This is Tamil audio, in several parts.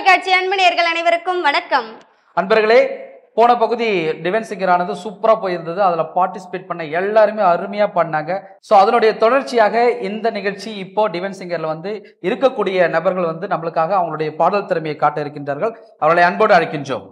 தொலைக்காட்சி அன்பு நேயர்கள் அனைவருக்கும் வணக்கம் அன்பர்களே போன பகுதி டிவென்ஸ் சிங்கரானது சூப்பரா போயிருந்தது அதுல பார்ட்டிசிபேட் பண்ண எல்லாருமே அருமையா பண்ணாங்க ஸோ அதனுடைய தொடர்ச்சியாக இந்த நிகழ்ச்சி இப்போ டிவென்ஸ் சிங்கர்ல வந்து இருக்கக்கூடிய நபர்கள் வந்து நம்மளுக்காக அவங்களுடைய பாடல் திறமையை காட்ட இருக்கின்றார்கள் அவர்களை அன்போடு அழைக்கின்றோம்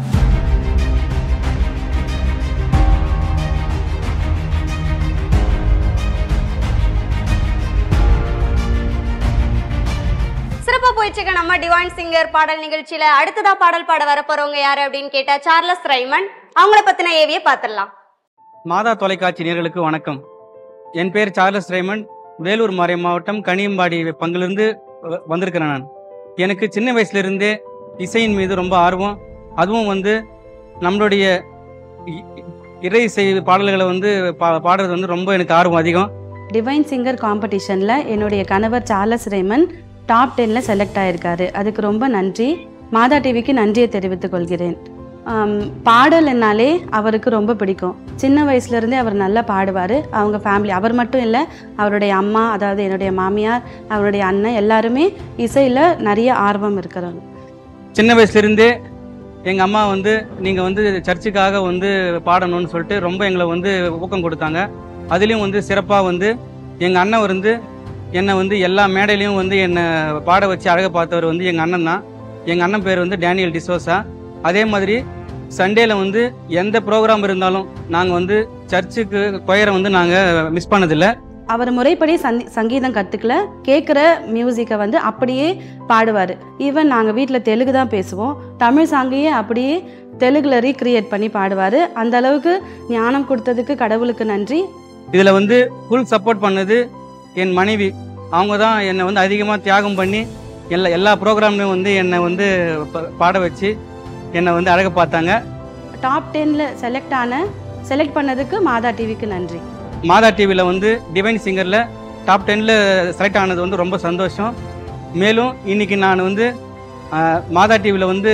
சிறப்பா போயிட்டு இருக்க நம்ம டிவைன் சிங்கர் பாடல் நிகழ்ச்சியில அடுத்ததா பாடல் பாட வர போறவங்க யாரு அப்படின்னு கேட்டா சார்லஸ் ரைமன் அவங்கள பத்தின ஏவிய பாத்திரலாம் மாதா தொலைக்காட்சி நேயர்களுக்கு வணக்கம் என் பேர் சார்லஸ் ரேமண்ட் வேலூர் மறை மாவட்டம் கனியம்பாடி பங்கிலிருந்து வ- வந்திருக்கிறேன் நான் எனக்கு சின்ன வயசுலேருந்தே இசையின் மீது ரொம்ப ஆர்வம் அதுவும் வந்து நம்மளுடைய இ- இறை இசை பாடல்களை வந்து பா பாடுறது வந்து ரொம்ப எனக்கு ஆர்வம் அதிகம் டிவைன் சிங்கர் காம்படிஷனில் என்னுடைய கணவர் சார்லஸ் ரேமன் டாப் டென்னில் செலக்ட் ஆயிருக்காரு அதுக்கு ரொம்ப நன்றி மாதா டிவிக்கு நன்றியை தெரிவித்துக் கொள்கிறேன் ஆம், பாடல்னாலே அவருக்கு ரொம்ப பிடிக்கும் சின்ன வயசுலேருந்தே அவர் நல்லா பாடுவார் அவங்க ஃபேமிலி அவர் மட்டும் இல்லை அவருடைய அம்மா அதாவது என்னுடைய மாமியார் அவருடைய அண்ணன் எல்லாருமே இசையில் நிறைய ஆர்வம் இருக்கிறவங்க சின்ன வயசுலேருந்தே எங்கள் அம்மா வந்து நீங்கள் வந்து சர்ச்சுக்காக வந்து பாடணும்னு சொல்லிட்டு ரொம்ப எங்களை வந்து ஊக்கம் கொடுத்தாங்க அதுலேயும் வந்து சிறப்பாக வந்து எங்கள் அண்ணன் வந்து என்னை வந்து எல்லா மேடையிலையும் வந்து என்னை பாட வச்சு அழக பார்த்தவர் வந்து எங்கள் அண்ணன் தான் எங்கள் அண்ணன் பேர் வந்து டேனியல் டிசோசா அதே மாதிரி சண்டேல வந்து எந்த ப்ரோக்ராம் இருந்தாலும் நாங்கள் வந்து சர்ச்சுக்கு கொயரை வந்து நாங்கள் மிஸ் பண்ணதில்லை அவர் முறைப்படி சந்தி சங்கீதம் கற்றுக்கல கேட்குற மியூசிக்கை வந்து அப்படியே பாடுவார் ஈவன் நாங்கள் வீட்டில் தெலுங்கு தான் பேசுவோம் தமிழ் சாங்கையே அப்படியே தெலுங்குல ரீக்ரியேட் பண்ணி பாடுவார் அந்த அளவுக்கு ஞானம் கொடுத்ததுக்கு கடவுளுக்கு நன்றி இதில் வந்து ஃபுல் சப்போர்ட் பண்ணது என் மனைவி அவங்க தான் என்னை வந்து அதிகமாக தியாகம் பண்ணி எல்லா எல்லா ப்ரோக்ராம்லையும் வந்து என்னை வந்து ப- பாட வச்சு என்னை வந்து அழக பார்த்தாங்க டாப் டென்னில் செலக்ட் ஆன செலக்ட் பண்ணதுக்கு மாதா டிவிக்கு நன்றி மாதா டிவியில் வந்து டிவைன் சிங்கரில் டாப் டென்னில் செலக்ட் ஆனது வந்து ரொம்ப சந்தோஷம் மேலும் இன்னைக்கு நான் வந்து ஆஹ், மாதா டிவியில் வந்து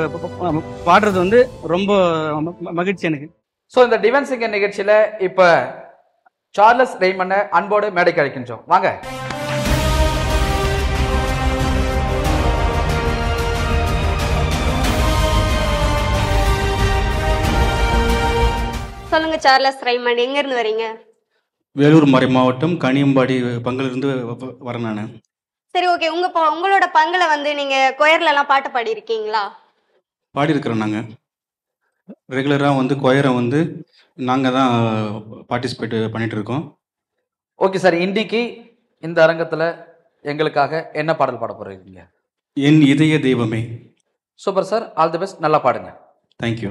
பாடுறது வந்து ரொம்ப ம- மகிழ்ச்சி எனக்கு ஸோ இந்த டிவென்ஸ் சிங்கர் நிகழ்ச்சியில இப்ப சார்லஸ் ரெய்மனை அன்போடு மேடைக்கு அழைக்கின்றோம் வாங்க சொல்லுங்க சார்லஸ் ரைமன் எங்க இருந்து வரீங்க வேலூர் மறை மாவட்டம் கனியம்பாடி பங்கிலிருந்து வ- வரேன் நான் சரி ஓகே உங்க ப- உங்களோட பங்குல வந்து நீங்க கொயர்ல எல்லாம் பாட்டு பாடி இருக்கீங்களா பாடியிருக்கிறோம் நாங்கள் ரெகுலராக வந்து கொயரை வந்து நாங்கள் தான் பார்ட்டிசிபேட் பண்ணிட்டு இருக்கோம் ஓகே சார் இன்னைக்கு இந்த அரங்கத்துல எங்களுக்காக என்ன பாடல் பாட போறீங்க என் இதய தெய்வமே super sir all the best நல்லா பாடுங்க தேங்க்யூ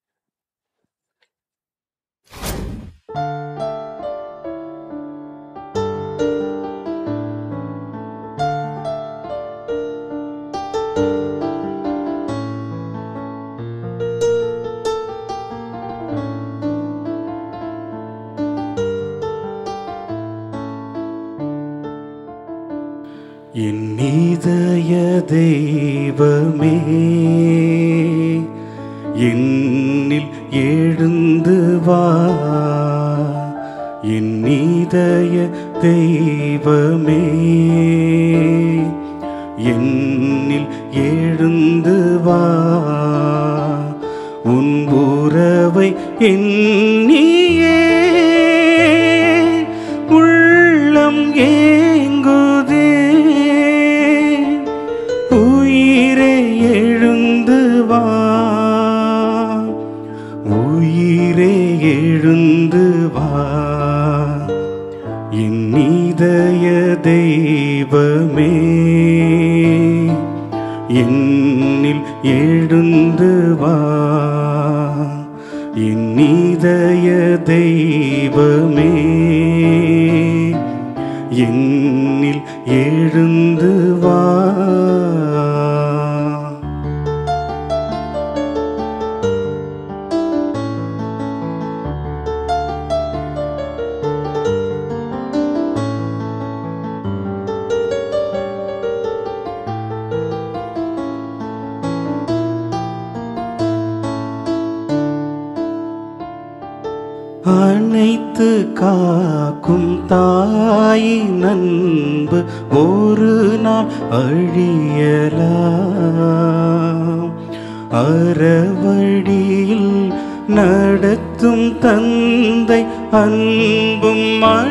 என் இதய தெய்வமே என்னில் எழுந்து வா என் இதய தெய்வமே என்னில் எழுந்து வா உன் உறவை எண்ணியே உள்ளம் ஏங்குதே உயிரே எழுந்து வா உயிரே எழுந்து வா என் இதய தெய்வமே என்னில் எழுந்து வா என் இதய தெய்வமே என்னில் எழுந்து வா அன் அணைத்து காக்கும் தாயின் அன்பு ஒரு நாள் அழியலாம் அறவழியில் நடத்தும் தந்தை அன்பும்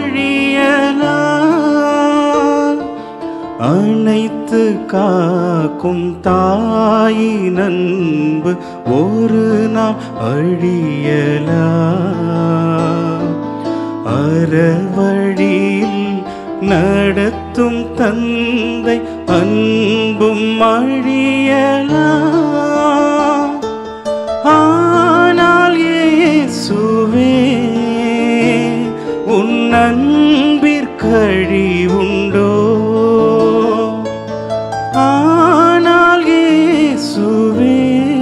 அழியலாம் அணைத்து காக்கும் தாயின் அன்பு ஒரு நாள் அழியலாம் அறவழியில் நடத்தும் தந்தை அன்பும் அழியலாம் ஆனால் இயேசுவே உன் அன்பிற்கழி உண்டோ ஆனால் இயேசுவே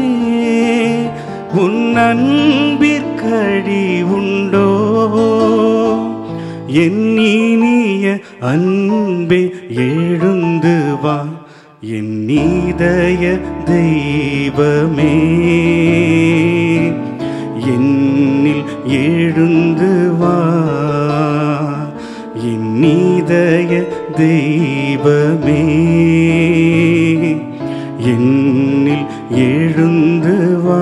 உன் அன்பிற்கழி உண்டோ என் இனிய அன்பே எழுந்து வா என் நீதய தெய்வமே என்னில் எழுந்து வா என் நீதய தெய்வமே என்னில் எழுந்து வா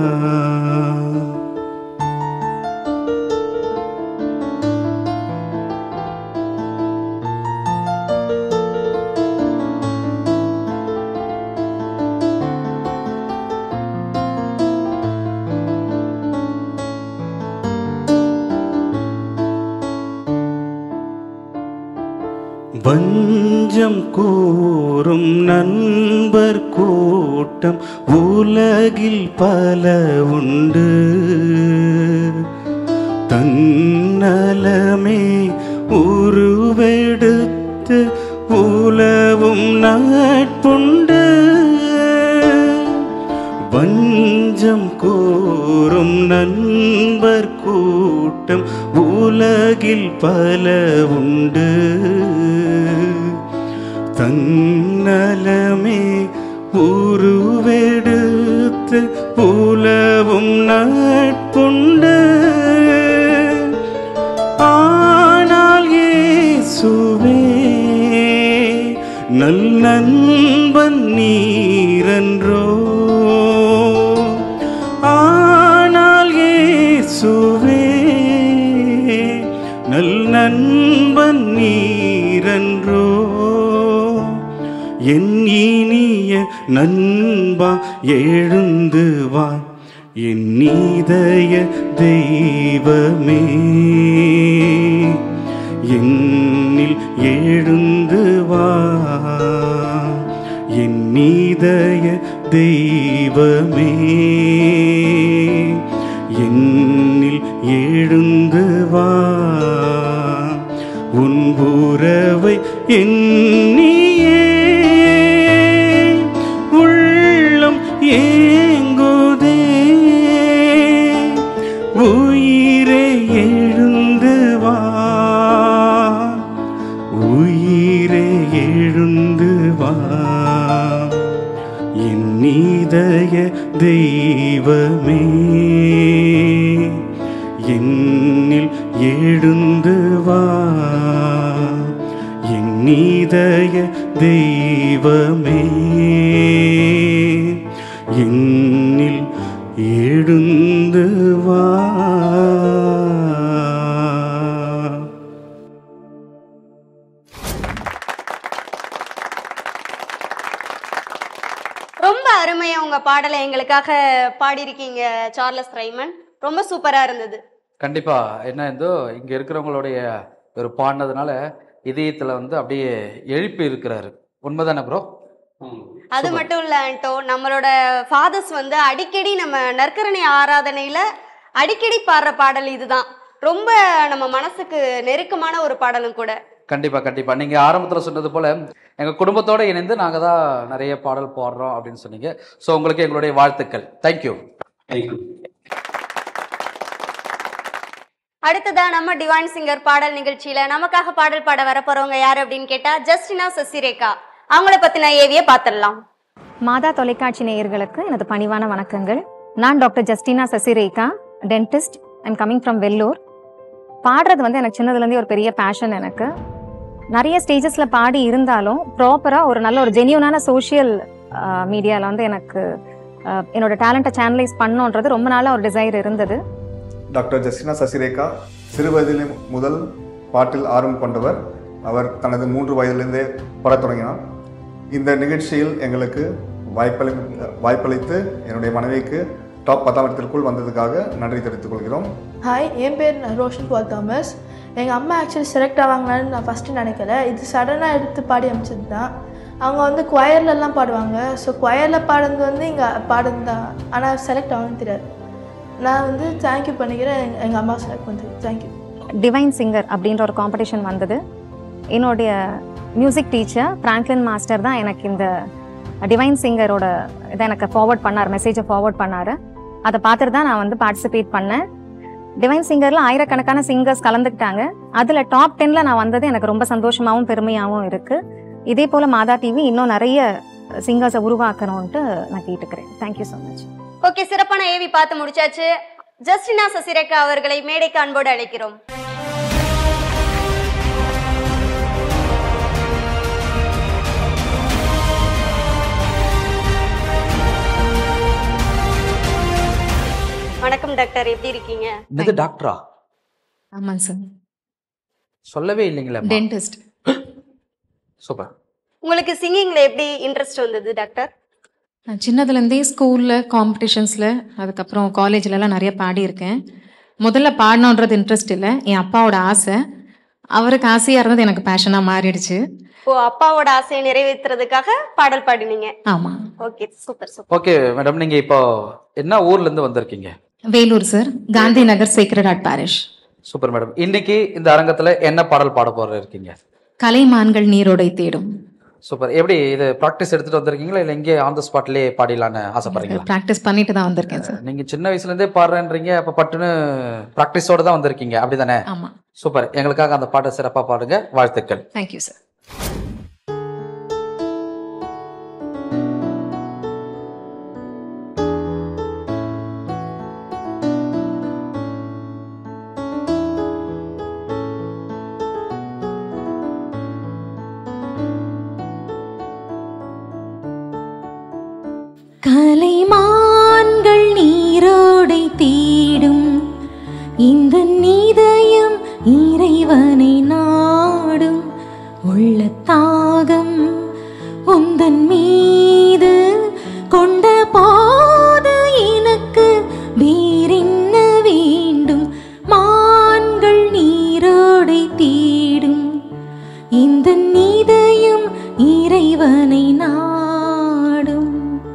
வஞ்சம் கூறும் நண்பர் கூட்டம் உலகில் பல உண்டு தன்னலமே உருவெடுத்து உலவும் நட்புண்டு வஞ்சம் கூறும் நண்பர் கூட்டம் உலகில் பல உண்டு தன்னலமே உருவெடுத்து உலவும் நட்புண்டு ஆனால் இயேசுவே நல் நண்பன் நீரன்றோ ஆனால் இயேசுவே நல் நண்பன் நீரன்றோ என் இனிய நண்பா எழுந்து வா என் நீதய தெய்வமே என்னில் எழுந்து வா என் நீதய தெய்வமே என்னில் எழுந்து வா உன் உறவை எண்ணியே உள்ளம் ஏங்குதே உயிரே எழுந்து வா உயிரே எழுந்து வா என் நீதய தெய்வமே என்னில் எழுந்து வா என் நீதய தெய்வமே என்னில் எழுந்து வா ரொம்ப அருமையா உங்க பாடலை எங்களுக்காக பாடியிருக்கீங்க சார்லஸ் ரைமன் ரொம்ப சூப்பரா இருந்தது கண்டிப்பா என்ன இருந்தோ இங்க இருக்கிறவங்களுடைய ஒரு பாடினதுனால இதயத்துல வந்து அப்படியே எழுப்பி இருக்கிறாரு உண்மைதானே ப்ரோ அது மட்டும் இல்ல ஆண்டோ நம்மளோட ஃபாதர்ஸ் வந்து அடிக்கடி நம்ம நற்கரணை ஆராதனையில அடிக்கடி பாடுற பாடல் இதுதான் ரொம்ப நம்ம மனசுக்கு நெருக்கமான ஒரு பாடலும் கூட கண்டிப்பா கண்டிப்பா நீங்க ஆரம்பத்துல சொன்னது போல எங்க குடும்பத்தோட இணைந்து நாங்க தான் நிறைய பாடல் பாடுறோம் அப்படின்னு சொன்னீங்க ஸோ உங்களுக்கு எங்களுடைய வாழ்த்துக்கள் தேங்க்யூ அடுத்ததா நம்ம டிவைன் சிங்கர் பாடல் நிகழ்ச்சியில நமக்காக பாடல் பாட வர போறவங்க யாரு அப்படின்னு கேட்டா ஜஸ்டினா சசிரேகா அவங்கள பத்தின ஏவிய பாத்திரலாம் மாதா தொலைக்காட்சி நேயர்களுக்கு எனது பணிவான வணக்கங்கள் நான் doctor Justina Sasirekha dentist I'm coming from Vellore பாடுறது வந்து எனக்கு சின்னதுலேருந்தே ஒரு பெரிய பேஷன் எனக்கு நிறைய ஸ்டேஜஸில் பாடி இருந்தாலும் ப்ராப்பராக ஒரு நல்ல ஒரு ஜென்யூனான சோஷியல் மீடியாவில் வந்து எனக்கு ஆஹ், என்னோட டேலண்ட்டை சேனலைஸ் பண்ணோன்றது ரொம்ப நாளாக ஒரு டிசைர் இருந்தது டாக்டர் ஜஸ்டினா சசிரேகா சிறுவயதிலே முதல் பாட்டில் ஆர்வம் கொண்டவர் அவர் தனது மூன்று வயதிலிருந்தே பாடத் தொடங்கினார் இந்த நிகழ்ச்சியில் எங்களுக்கு வாய்ப்பளி வாய்ப்பளித்து என்னுடைய மனைவிக்கு டாப் பத்தாம் இடத்திற்குள் வந்ததுக்காக நன்றி தெரிவித்துக் கொள்கிறோம் ஹாய் என் பேர் ரோஷன் பால் தாமஸ் எங்கள் அம்மா ஆக்சுவலி செலக்ட் ஆவாங்களான்னு நான் ஃபஸ்ட்டு நினைக்கல இது சடனாக எடுத்து பாடி அமைச்சது தான் அவங்க வந்து கொயர்லலாம் பாடுவாங்க ஸோ கொயரில் பாடுறது வந்து இங்கே பாடுறது தான் ஆனால் செலக்ட் ஆகணும்னு தெரியாது நான் வந்து தேங்க்யூ பண்ணிக்கிறேன் எங்கள் அம்மா செலக்ட் பண்ணுறது தேங்க்யூ டிவைன் சிங்கர் அப்படின்ற ஒரு காம்படிஷன் வந்தது என்னுடைய மியூசிக் டீச்சர் பிராங்க்லின் மாஸ்டர் தான் எனக்கு இந்த டிவைன் சிங்கரோட இதை எனக்கு ஃபார்வர்ட் பண்ணார் மெசேஜை ஃபார்வர்ட் பண்ணார் அதை பார்த்துட்டு தான் நான் வந்து பார்ட்டிசிபேட் பண்ணேன் டிவைன் சிங்கரில் ஆயிரக்கணக்கான சிங்கர்ஸ் கலந்துக்கிட்டாங்க அதில் டாப் டென்னில் நான் வந்தது எனக்கு ரொம்ப சந்தோஷமாகவும் பெருமையாகவும் இருக்குது இதே போல் மாதா டிவி இன்னும் நிறைய சிங்கர்ஸை உருவாக்கணும்ன்ட்டு நான் கேட்டுக்கிறேன் தேங்க்யூ ஸோ மச் ஓகே சிறப்பான ஏவி பார்த்து முடிச்சாச்சு ஜஸ்டினா சசிரேகா அவர்களை மேடைக்கு அன்போடு அழைக்கிறோம் வணக்கம் டாக்டர் எப்படி இருக்கீங்க இது டாக்டரா ஆமாங்க சார் சொல்லவே இல்லைங்களே டென்டிஸ்ட் சூப்பர் உங்களுக்கு சிங்கிங்ல எப்படி இன்ட்ரெஸ்ட் வந்தது டாக்டர் நான் சின்னதுலேருந்தே ஸ்கூலில் காம்படிஷன்ஸில் அதுக்கப்புறம் காலேஜ்லலாம் நிறைய பாடியிருக்கேன் முதல்ல பாடணுன்றது இன்ட்ரெஸ்ட் இல்லை என் அப்பாவோட ஆசை அவருக்கு ஆசையாக இருந்தது எனக்கு பேஷனாக மாறிடுச்சு ஓ அப்பாவோட ஆசையை நிறைவேற்றுறதுக்காக பாடல் பாடினீங்க ஆமாம் okay super super okay madam நீங்க இப்போ என்ன ஊர்ல இருந்து வந்திருக்கீங்க Vellore sir Gandhi Nagar sacred heart parish super madam இன்னைக்கு இந்த அரங்கத்துல என்ன பாடல் பாட போற இருக்கீங்க கலைமான்கள் நீரோடை தேடும் சூப்பர் எப்படி இது ப்ராக்டிஸ் எடுத்துட்டு வந்திருக்கீங்களா இல்ல இங்கே ஆன் த ஸ்பாட்லயே பாடிடலான்னு ஆசைப்படுறீங்களா ப்ராக்டிஸ் பண்ணிட்டு தான் வந்திருக்கேன் சார் நீங்க சின்ன வயசுல இருந்தே பாடுறேன்றீங்க அப்ப பட்டுன்னு ப்ராக்டிஸோட தான் வந்திருக்கீங்க அப்படிதானே ஆமாம் சூப்பர் எங்களுக்காக அந்த பாட்டை சிறப்பா பாடுங்க வாழ்த்துக்கள் தேங்க்யூ சார் கலைமான்கள் நீரோடை தேடும் இந்த நீதயம் இறைவனை நாடும் உள்ள தாகம் உந்தன் மீது கொண்ட போது எனக்கு வேறென்ன வேண்டும் மான்கள் நீரோடை தேடும் இந்த நீதயம் இறைவனை நாடும்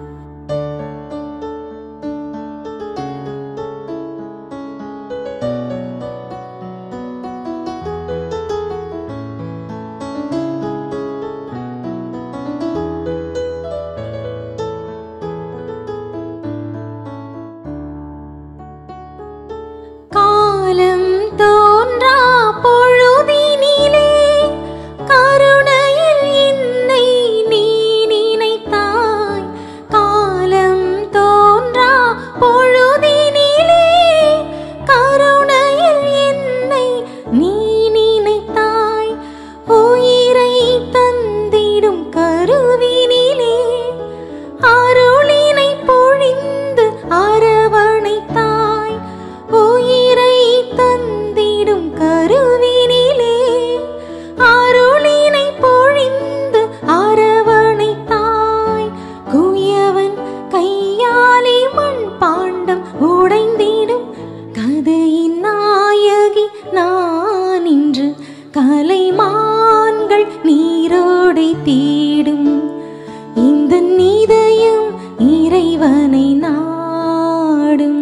காலம் தோன்றா பொழுதினிலே கருணையில் என்னை நீ நினைத்தாய் காலம் தோன்றா பொழுதினிலே கருணையில் என்னை நீ நினைத்தாய் உயிரை தந்திடும் கருவினிலே அருளினை பொழிந்து அரவணைத்தாய் உயிரை தந்திடும் கருவினிலே அருளினை பொழிந்து அரவணைத்தாய் குயவன் கையாலே மண் பாண்டம் உடைந்திடும் கதையின் நாயகி நான் இன்று கலைமான்கள் நீரோடை தேடும் இந்த நீதயம் இறைவனை நாடும்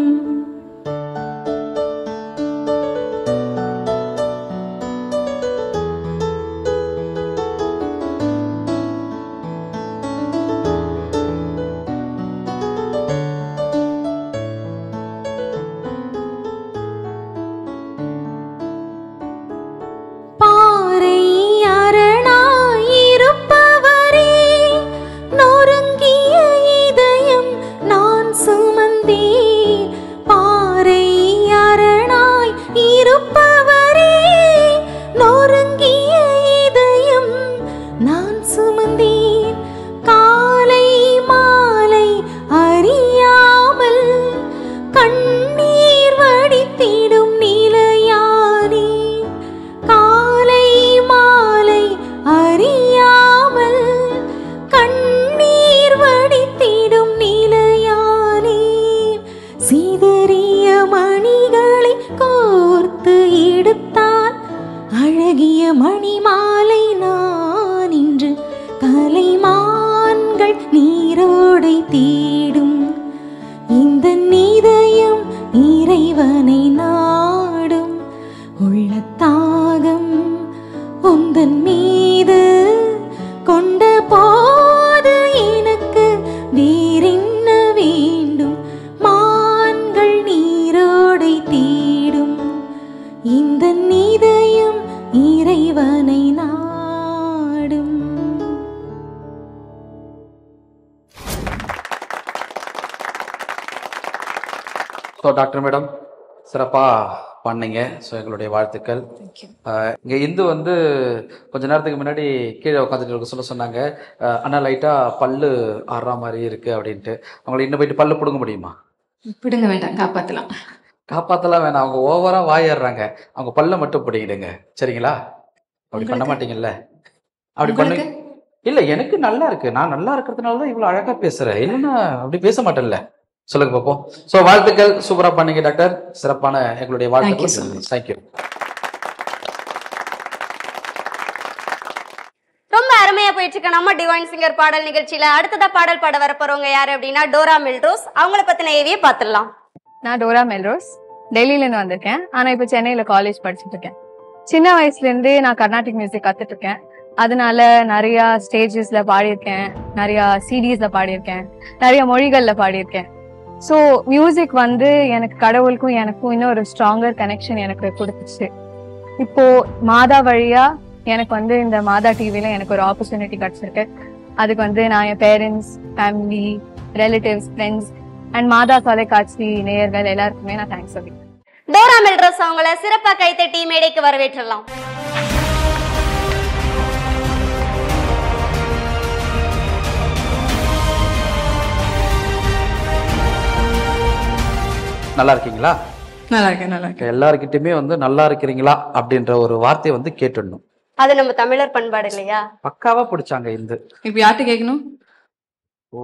பாறை அரணாயிருப்பவரே நொறுங்கிய இதயம் நான் ஸோ டாக்டர் மேடம் சிறப்பாக பண்ணீங்க ஸோ எங்களுடைய வாழ்த்துக்கள் இங்கே இந்து வந்து கொஞ்ச நேரத்துக்கு முன்னாடி கீழே உட்காந்துட்டு இருக்க சொல்ல சொன்னாங்க அஹ், அண்ணா லைட்டாக பல்லு ஆடுற மாதிரி இருக்கு அப்படின்ட்டு அவங்களை இன்னும் போயிட்டு பல்லு பிடுங்க முடியுமா பிடுங்க வேண்டாம் காப்பாற்றலாம் காப்பாத்தலாம் வேணாம் அவங்க ஓவரா வாயிடுறாங்க அவங்க பல்ல மட்டும் பிடிக்கிடுங்க சரிங்களா அப்படி பண்ண உங்களுக்கு? மாட்டீங்கல்ல அப்படி பண்ணு உங்களுக்கு? இல்ல எனக்கு நல்லா இருக்கு நான் நல்லா இருக்கிறதுனால தான் இவ்வளவு அழகா பேசுறேன் இல்லைன்னா அப்படி பேச மாட்டேன்ல சொல்லுங்க பாப்போம் சோ வாழ்த்துக்கள் சூப்பரா பண்ணீங்க டாக்டர் சிறப்பான எங்களுடைய Thank you so வாழ்த்துக்கள் much. தேங்க்யூ ரொம்ப அருமையா போயிட்டு இருக்க நம்ம டிவைன் சிங்கர் பாடல் நிகழ்ச்சியில அடுத்ததா பாடல் பாட வர போறவங்க யாரு அப்படின்னா டோரா மில்ரோஸ் அவங்கள பத்தின ஏவியே பாத்துடலாம் நான் டோரா மெல்ரோஸ் டெல்லியிலேருந்து வந்திருக்கேன் ஆனால் இப்போ சென்னையில் காலேஜ் படிச்சுட்டு இருக்கேன் சின்ன வயசுலேருந்தே நான் கர்நாடிக் மியூசிக் கற்றுட்டு இருக்கேன் அதனால நிறையா ஸ்டேஜஸில் பாடியிருக்கேன் நிறையா சிடிஸில் பாடியிருக்கேன் நிறைய மொழிகளில் பாடியிருக்கேன் ஸோ மியூசிக் வந்து எனக்கு கடவுளுக்கும் எனக்கும் இன்னும் ஒரு ஸ்ட்ராங்கர் கனெக்ஷன் எனக்கு கொடுத்துச்சு இப்போ மாதா வழியா எனக்கு வந்து இந்த மாதா டிவில எனக்கு ஒரு ஆப்பர்ச்சுனிட்டி கிடைச்சிருக்கு அதுக்கு வந்து நான் என் parents family relatives friends and Madha தொலைக்காட்சி நேயர்கள் எல்லாருக்குமே நான் தேங்க்ஸ் சொல்லிக்கிறேன் டோரா மில்ரோஸ் அவங்கள சிறப்பா கைத்தட்டி மேடைக்கு வரவேற்றலாம் நல்லா இருக்கீங்களா நல்லா இருக்கேன் நல்லா இருக்கேன் எல்லாருக்கிட்டையுமே வந்து நல்லா இருக்கிறீங்களா அப்படின்ற ஒரு வார்த்தையை வந்து கேட்டுடணும் அது நம்ம தமிழர் பண்பாடு இல்லையா பக்காவா பிடிச்சாங்க இந்து இப்போ யார்கிட்ட கேட்கணும் ஓ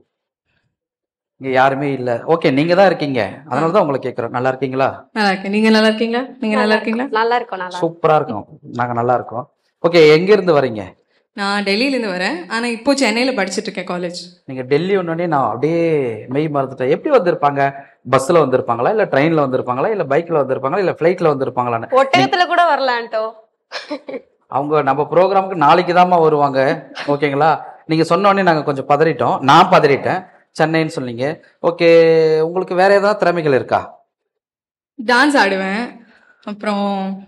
இங்க யாருமே இல்ல ஓகே நீங்க தான் இருக்கீங்க அதனால தான் உங்களை கேட்கறோம் நல்லா இருக்கீங்களா நல்லா இருக்கேன் நீங்க நல்லா இருக்கீங்களா நீங்க நல்லா இருக்கீங்களா நல்லா இருக்கும் நல்லா இருக்கும். சூப்பரா இருக்கும் நாங்க நல்லா இருக்கோம் ஓகே எங்க இருந்து வரீங்க நான் டெல்லியிலேருந்து வரேன் ஆனா இப்போ சென்னையில படிச்சிட்டு இருக்கேன் காலேஜ் நீங்க டெல்லி ஒன்னே நான் அப்படியே மெய் மறந்துட்டேன் எப்படி வந்திருப்பாங்க பஸ்ல வந்திருப்பாங்களா இல்ல ட்ரெயின்ல வந்திருப்பாங்களா இல்ல பைக்ல வந்திருப்பாங்களா இல்ல ஃபிளைட்ல வந்திருப்பாங்களான்னு ஒட்டகத்துல கூட வரலான்ட்டோ அவங்க நம்ம ப்ரோக்ராமுக்கு நாளைக்கு தாம்மா வருவாங்க ஓகேங்களா நீங்க சொன்ன உடனே நாங்க கொஞ்சம் பதறிட்டோம் நான் பதறிட்டேன் சென்னைன்னு சொன்னீங்க ஓகே உங்களுக்கு வேற ஏதாவது திறமைகள் இருக்கா டான்ஸ் ஆடுவேன் அப்புறம்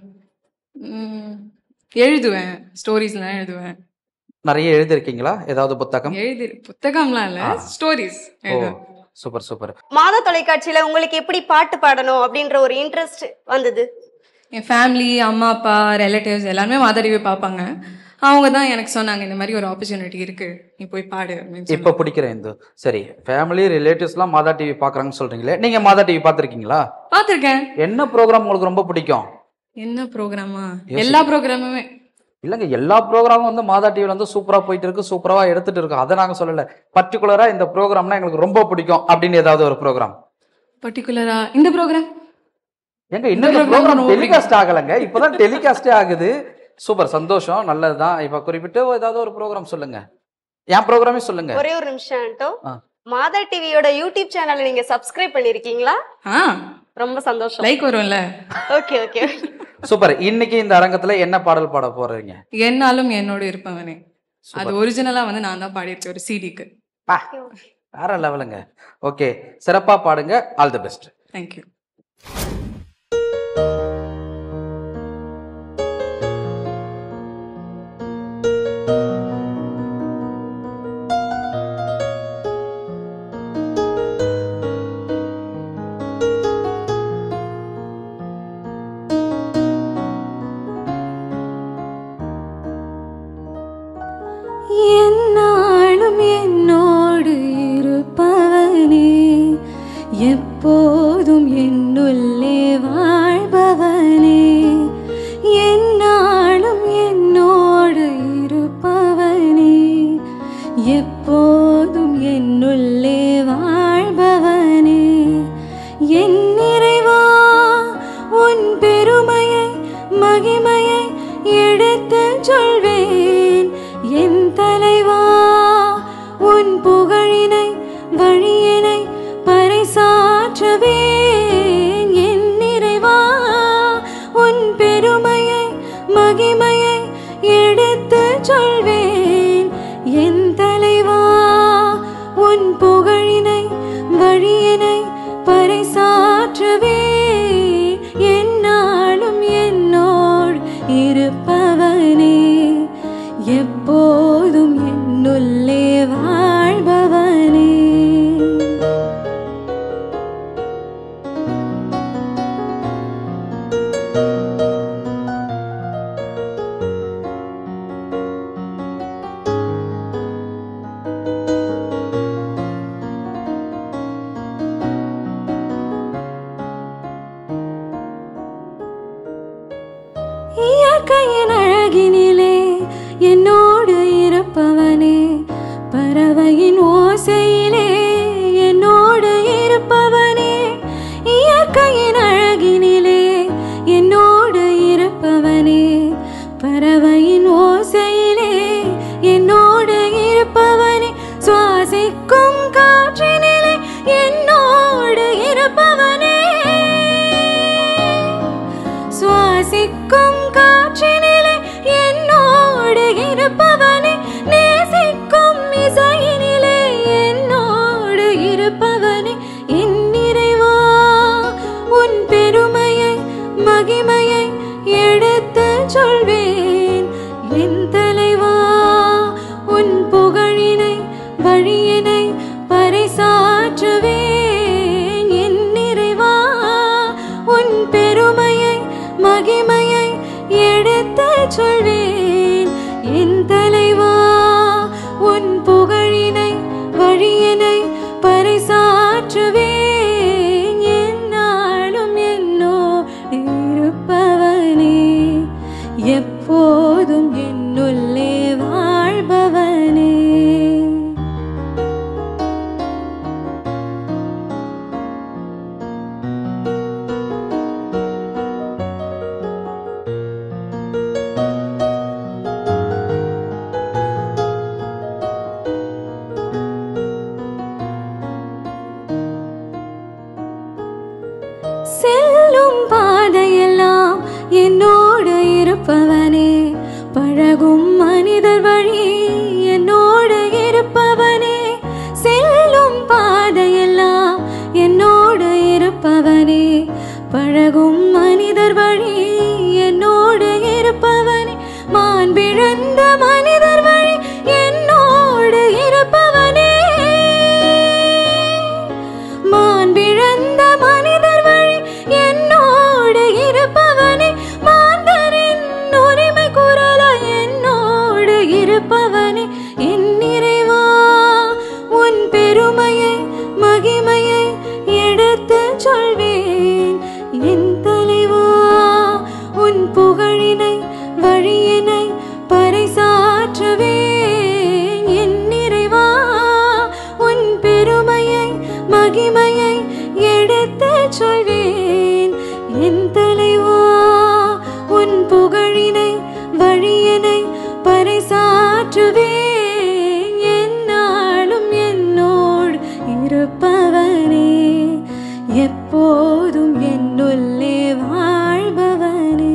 ம், எழுதுவேன் ஸ்டோரிஸ்லாம் எழுதுவேன் நிறைய எழுதிருக்கீங்களா ஏதாவது புத்தகம் எழுதி புத்தகம்லாம் இல்ல ஆ. ஸ்டோரிஸ் ஓ எழுதுவேன் சூப்பர் சூப்பர் மாதா தொலைக்காட்சியில உங்களுக்கு எப்படி பாட்டு பாடணும் அப்படின்ற ஒரு இன்ட்ரெஸ்ட் வந்தது என் ஃபேமிலி அம்மா அப்பா ரிலேட்டிவ்ஸ் எல்லாருமே மாதா டிவி பார்ப்பாங்க அவங்க தான் எனக்கு சொன்னாங்க இந்த மாதிரி ஒரு ஆப்பர்ச்சுனிட்டி இருக்கு நீ போய் பாடு அப்படின்னு இப்ப சொன்னாங்க. பிடிக்கிறேன் இந்து சரி ஃபேமிலி ரிலேட்டிவ்ஸ்லாம் மாதா டிவி பாக்குறாங்கன்னு சொல்றீங்களே நீங்க மாதா டிவி பார்த்திருக்கீங்களா பார்த்திருக்கேன் என்ன ப்ரோக்ராம் உங்களுக்கு ரொம்ப பிடிக்கும் என்ன ப்ரோக்ராமா யோசி. எல்லா ப்ரோக்ராமுமே இல்லைங்க எல்லா ப்ரோக்ராமும் வந்து மாதா டிவில வந்து சூப்பரா போயிட்டு இருக்கு சூப்பரா எடுத்துட்டு இருக்கு அதை நாங்க சொல்லல பர்டிகுலரா இந்த ப்ரோக்ராம்னா எங்களுக்கு ரொம்ப பிடிக்கும் அப்படின்னு ஏதாவது ஒரு ப்ரோக்ராம் பர்டிகுலரா இந்த ப்ரோக்ராம் எங்க இன்னும் program ப்ரோக்ராம் ரொம்ப டெலிகாஸ்ட் ஆகலைங்க இப்பதான் டெலிகாஸ்டே ஆகுது சூப்பர் சந்தோஷம் நல்லதுதான் இப்ப குறிப்பிட்டு ஏதாவது ஒரு ப்ரோக்ராம் சொல்லுங்க என் ப்ரோக்ராமே சொல்லுங்க ஒரே ஒரு நிமிஷம் ஆண்டோ ஆ. மாதா டிவியோட யூடியூப் சேனல் நீங்க சப்ஸ்கிரைப் பண்ணிருக்கீங்களா ஆ ரொம்ப சந்தோஷம் லைக் வரும்ல ஓகே ஓகே சூப்பர் இன்னைக்கு இந்த அரங்கத்துல என்ன பாடல் பாட போறீங்க என்னாலும் என்னோட இருப்பவனே அது Super. ஒரிஜினலா வந்து நான் தான் பாடியிருக்கேன் ஒரு சிடிக்கு பா, வேற லெவலுங்க ஓகே சிறப்பா பாடுங்க ஆல் தி பெஸ்ட் தேங்க்யூ என்னாலும் என்னோடு இருப்பவனே எப்போதும் என்னுள்ளே வாழ்பவனே என்னாலும் என்னோடு இருப்பவனே எப்போதும் என்னுள்ளே வாழ்பவனே என் நிறைவா உன் பெருமையை மகிமையை எடுத்துச் சொல்வேன் என் தலைவா உன் புகழினை வழியினை பறைசாற்றுவேன் என் நிறைவா உன் பெருமையை மகிமையை எடுத்துச் சொல்வேன் என் தலைவா உன் புகழினை வழியினை பறைசாற்றுவே என்னாலும் என்னோடு இருப்பவனே எப்போதும் என்னுள்ளே வாழ்பவனே சொல்வேன் என் தலைவா உன் புகழினை வழியினை பறைசாற்றுவேன் என்னாலும் என்னோடு இருப்பவனே எப்போதும் என்னுள்ளே வாழ்பவனே செல்லும் பாதையெல்லாம் என்னோடு இருப்பவனே பழகும் மனிதர் வழி என்னோடு இருப்பவனே செல்லும் பாதையெல்லாம் என்னோடு இருப்பவனே பழகும் மனிதர் வழி என்னோடு இருப்பவனே மாண்பிழந்த மனிதர் வழி என்னோடு இருப்பவனே மாண்பிழந்த மனிதர் வழி என்னோடு இருப்பவனே மாந்தரின் உரிமை குரல என்னோடு இருப்பவனே என் நிறைவா உன் பெருமையை மகிமையை எடுத்து சொல்வேன் என் தலைவா உன் புகழினை வழியினை பறைசாற்றுவேன் என் நிறைவா உன் பெருமையை மகிமையை எடுத்து சொல்வேன் என் தலைவா உன் புகழினை வழியினை பறைசாற்றுவேன் என்னாலும் என்னோடு இருப்பவனே எப்போதும் என்னுள்ளே வாழ்பவனே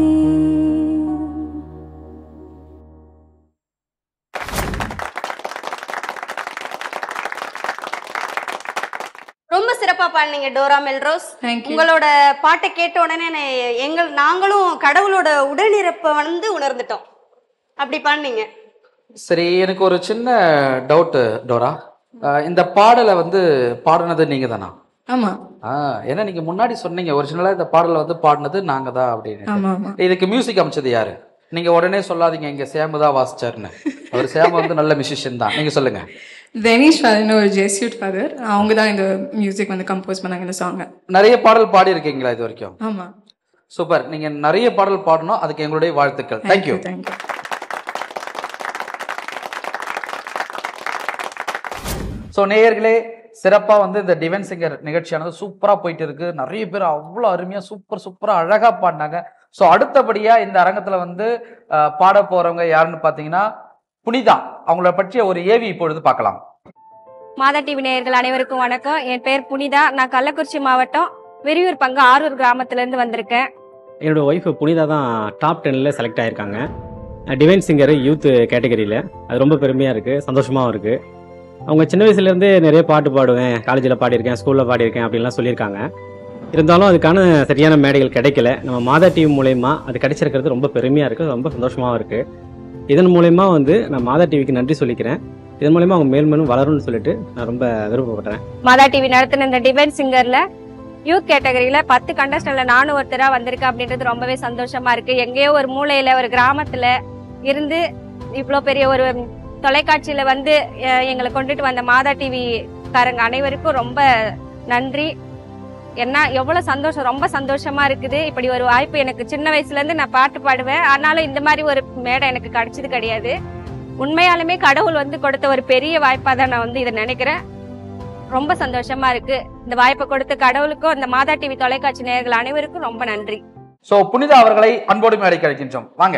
ரொம்ப சிறப்பா பாடுனீங்க டோரா மெல்ரோஸ் Thank you. உங்களோட பாட்டை கேட்ட உடனே நான் எங்கள் நாங்களும் கடவுளோட உடனிருப்ப வந்து உணர்ந்துட்டோம் அப்படி பாடுனீங்க சரி எனக்கு ஒரு சின்ன டவுட்டு டோரா அஹ் இந்த பாடலை வந்து பாடினது நீங்க தானா ஆமா ஆ ஏன்னா நீங்க முன்னாடி சொன்னீங்க ஒரிஜினலா இந்த பாடலை வந்து பாடினது நாங்க தான் அப்படின்னு ஆமா ஆமா இதுக்கு மியூசிக் அமைச்சது யாரு நீங்க உடனே சொல்லாதீங்க இங்க சேமு தான் வாசிச்சாருன்னு அவர் சேமு வந்து நல்ல மியூசிஷியன் தான் நீங்க சொல்லுங்க வெனிஷ் ஃபாதர்னு ஒரு ஜெஸ்யூட் ஃபாதர் அவங்க தான் இந்த மியூசிக் வந்து கம்போஸ் பண்ணாங்க இந்த சாங்கை நிறைய பாடல் பாடி இருக்கீங்களா இது வரைக்கும் ஆமா சூப்பர் நீங்க நிறைய பாடல் பாடணும் அதுக்கு எங்களுடைய வாழ்த்துக்கள் தேங்க்யூ தேங்க்யூ ஸோ நேயர்களே சிறப்பாக வந்து இந்த டிவென் சிங்கர் நிகழ்ச்சியானது சூப்பராக போயிட்டு இருக்கு நிறைய பேர் அவ்வளோ அருமையாக சூப்பர் சூப்பராக அழகாக பாடினாங்க ஸோ அடுத்தபடியாக இந்த அரங்கத்தில் வந்து அஹ், பாட போகிறவங்க யாருன்னு பார்த்தீங்கன்னா புனிதா அவங்கள பற்றிய ஒரு ஏவி இப்பொழுது பார்க்கலாம் மாதா டிவி நேயர்கள் அனைவருக்கும் வணக்கம் என் பேர் புனிதா நான் கள்ளக்குறிச்சி மாவட்டம் வெறியூர் பங்கு ஆரூர் கிராமத்துல இருந்து வந்திருக்கேன் என்னோட ஒய்ஃப் புனிதா தான் டாப் டென்னில் செலக்ட் ஆயிருக்காங்க டிவைன் சிங்கர் யூத் கேட்டகரியில் அது ரொம்ப பெருமையாக இருக்குது சந்தோஷமாகவும் இருக்குது அவங்க சின்ன வயசுலேருந்தே நிறைய பாட்டு பாடுவேன் காலேஜில் பாடியிருக்கேன் ஸ்கூலில் பாடியிருக்கேன் அப்படின்லாம் சொல்லியிருக்காங்க இருந்தாலும் அதுக்கான சரியான மேடைகள் கிடைக்கல நம்ம மாதா டிவி மூலயமா அது கிடைச்சிருக்கிறது ரொம்ப பெருமையாக இருக்குது ரொம்ப சந்தோஷமாகவும் இருக்குது இதன் மூலயமா வந்து நான் மாதா டிவிக்கு நன்றி சொல்லிக்கிறேன் இதன் மூலயமா அவங்க மேல் மேலும் வளரும்னு சொல்லிட்டு நான் ரொம்ப விருப்பப்படுறேன் மாதா டிவி நடத்தின இந்த டிவைன் சிங்கர்ல யூத் கேட்டகரியில பத்து கண்டஸ்டன்ட்ல நானும் ஒருத்தரா வந்திருக்கேன் அப்படின்றது ரொம்பவே சந்தோஷமா இருக்கு எங்கேயோ ஒரு மூலையில ஒரு கிராமத்துல இருந்து இவ்வளோ பெரிய ஒரு தொலைக்காட்சியில வந்து அஹ், எங்களை கொண்டுட்டு வந்த மாதா டிவி காரங்க அனைவருக்கும் ரொம்ப நன்றி என்ன எவ்வளவு சந்தோஷம் ரொம்ப சந்தோஷமா இருக்குது இப்படி ஒரு வாய்ப்பு எனக்கு சின்ன வயசுல இருந்து நான் பாட்டு பாடுவேன் ஆனாலும் இந்த மாதிரி ஒரு மேடை எனக்கு கிடைச்சது கிடையாது உண்மையாலுமே கடவுள் வந்து கொடுத்த ஒரு பெரிய வாய்ப்பா தான் நான் வந்து இதை நினைக்கிறேன் ரொம்ப சந்தோஷமா இருக்கு இந்த வாய்ப்பை கொடுத்த கடவுளுக்கும் இந்த மாதா டிவி தொலைக்காட்சி நேயர்கள் அனைவருக்கும் ரொம்ப நன்றி ஸோ புனிதா அவர்களை அன்போடு மேடைக்கு அழைக்கின்றோம் வாங்க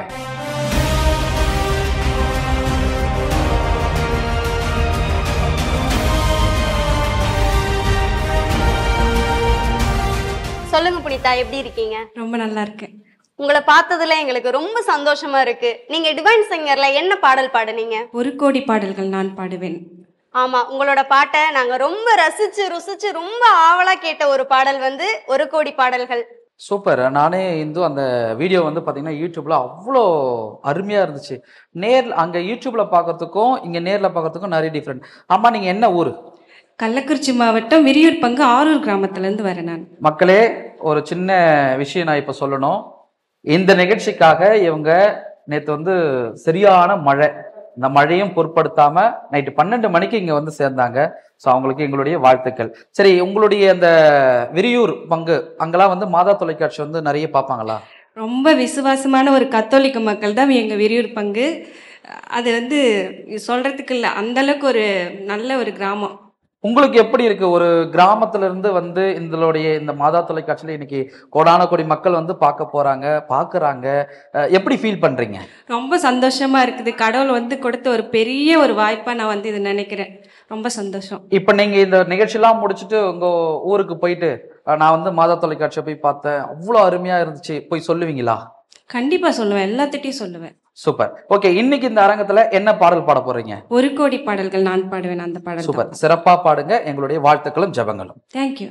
சொல்லுங்க புனிதா எப்படி இருக்கீங்க ரொம்ப நல்லா இருக்கேன் உங்களை பார்த்ததுல எங்களுக்கு ரொம்ப சந்தோஷமா இருக்கு நீங்க டிவைன் சிங்கர்ல என்ன பாடல் பாடுனீங்க ஒரு கோடி பாடல்கள் நான் பாடுவேன் ஆமா உங்களோட பாட்டை நாங்க ரொம்ப ரசிச்சு ருசிச்சு ரொம்ப ஆவலா கேட்ட ஒரு பாடல் வந்து ஒரு கோடி பாடல்கள் சூப்பர் நானே இந்து அந்த வீடியோ வந்து பார்த்தீங்கன்னா யூடியூப்ல அவ்வளோ அருமையாக இருந்துச்சு நேர் அங்கே யூடியூப்ல பார்க்கறதுக்கும் இங்கே நேரில் பார்க்கறதுக்கும் நிறைய டிஃப்ரெண்ட் ஆமாம் நீங்கள் என்ன ஊர் கள்ளக்குறிச்சி மாவட்டம் விரியூர் பங்கு ஆரூர் கிராமத்துலேருந்து வரேன் நான் மக்களே ஒரு சின்ன விஷயம் நான் இப்போ சொல்லணும் இந்த நிகழ்ச்சிக்காக இவங்க நேற்று வந்து சரியான மழை இந்த மழையும் பொருட்படுத்தாம நைட்டு பன்னெண்டு மணிக்கு இங்க வந்து சேர்ந்தாங்க ஸோ அவங்களுக்கு எங்களுடைய வாழ்த்துக்கள் சரி உங்களுடைய அந்த விரியூர் பங்கு அங்கெல்லாம் வந்து மாதா தொலைக்காட்சி வந்து நிறைய பார்ப்பாங்களா ரொம்ப விசுவாசமான ஒரு கத்தோலிக்க மக்கள் தான் எங்கள் விரியூர் பங்கு அது வந்து சொல்கிறதுக்கு இல்லை அந்தளவுக்கு ஒரு நல்ல ஒரு கிராமம் உங்களுக்கு எப்படி இருக்கு ஒரு கிராமத்துல இருந்து வந்து இதனுடைய இந்த மாதா தொலைக்காட்சியில இன்னைக்கு கோடான கோடி மக்கள் வந்து பார்க்க போறாங்க பார்க்கறாங்க அஹ் எப்படி ஃபீல் பண்றீங்க ரொம்ப சந்தோஷமாக இருக்குது கடவுள் வந்து கொடுத்த ஒரு பெரிய ஒரு வாய்ப்பாக நான் வந்து இது நினைக்கிறேன் ரொம்ப சந்தோஷம் இப்ப நீங்க இந்த நிகழ்ச்சியெல்லாம் முடிச்சுட்டு உங்க ஊருக்கு போயிட்டு அஹ் நான் வந்து மாதா தொலைக்காட்சியை போய் பார்த்தேன் அவ்வளோ அருமையா இருந்துச்சு போய் சொல்லுவீங்களா கண்டிப்பாக சொல்லுவேன் எல்லாத்திட்டையும் சொல்லுவேன் சூப்பர் ஓகே இன்னைக்கு இந்த அரங்கத்துல என்ன பாடல் பாட போறீங்க ஒரு கோடி பாடல்கள் நான் பாடுவேன் அந்த பாடல் சூப்பர் சிறப்பா பாடுங்க எங்களுடைய வாழ்த்துக்களும் ஜெபங்களும் தேங்க்யூ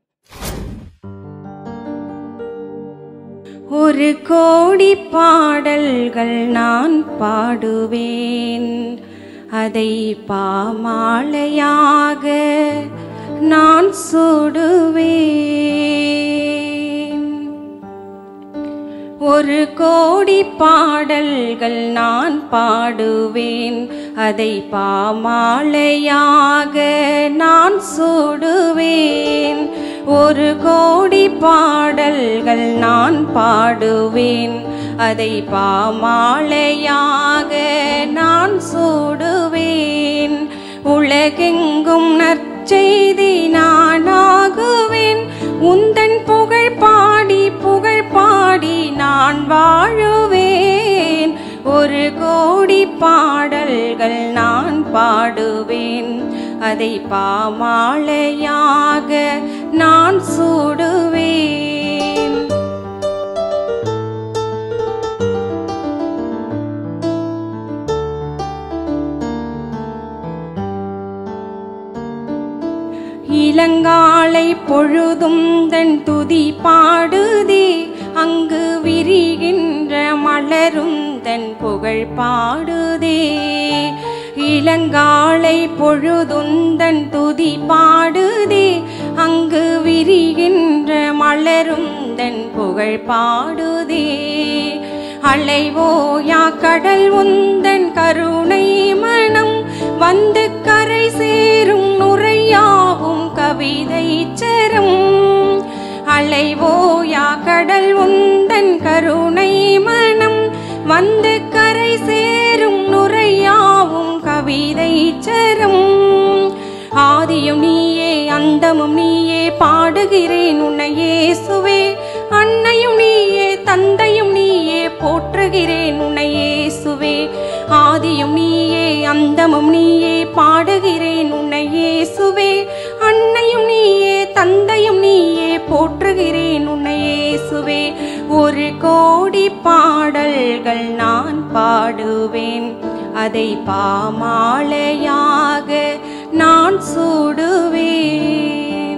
ஒரு கோடி பாடல்கள் நான் பாடுவேன் அதை பாமாலையாக நான் சுடுவேன் ஒரு கோடி பாடல்கள் நான் பாடுவேன் அதை பாமாலையாக நான் சுடுவேன் ஒரு கோடி பாடல்கள் நான் பாடுவேன் அதை பாமாலையாக நான் சூடுவேன் உலகெங்கும் நற்செய்தி நானாகுவேன் உந்தன் புகழ் பாடி புகழ் பாடி நான் வாழுவேன் ஒரு கோடி பாடல்கள் நான் பாடுவேன் அதை பாமாலையாக நான் சூடுவேன் இளங்காலை பொழுதும் தன் துதி பாடுதே அங்கு விரிகின்ற மலரும் தன் புகழ் பாடுதே இளங்காலை பொழுதுந்தன் துதி பாடுதே அங்கு விரிகின்ற மலரும் தன் புகழ் பாடுதே அலைவோயா கடல் உந்தன் கருணை மனம் வந்து கரை சேரும் நுரையாவும் கவிதை சரம் அலைவோயா கடல் உந்தன் கருணை மனம் வந்து கரை சேரும் நுரையாவும் கவிதை சரம் ஆதியும் நீயே அந்தமும் நீயே பாடுகிறேன் உன்னையே சுவே அன்னையும் நீயே தந்தையும் நீயே போற்றுகிறேன் உன்னையே சுவே ஆதியும் நீயே அந்தமும் நீயே பாடுகிறேன் உன்னையே சுவே அன்னையும் நீயே தந்தையும் நீயே போற்றுகிறேன் உன்னையே சுவே ஒரு கோடி பாடல்கள் நான் பாடுவேன் அதை பாமாலையாக நான் சூடுவேன்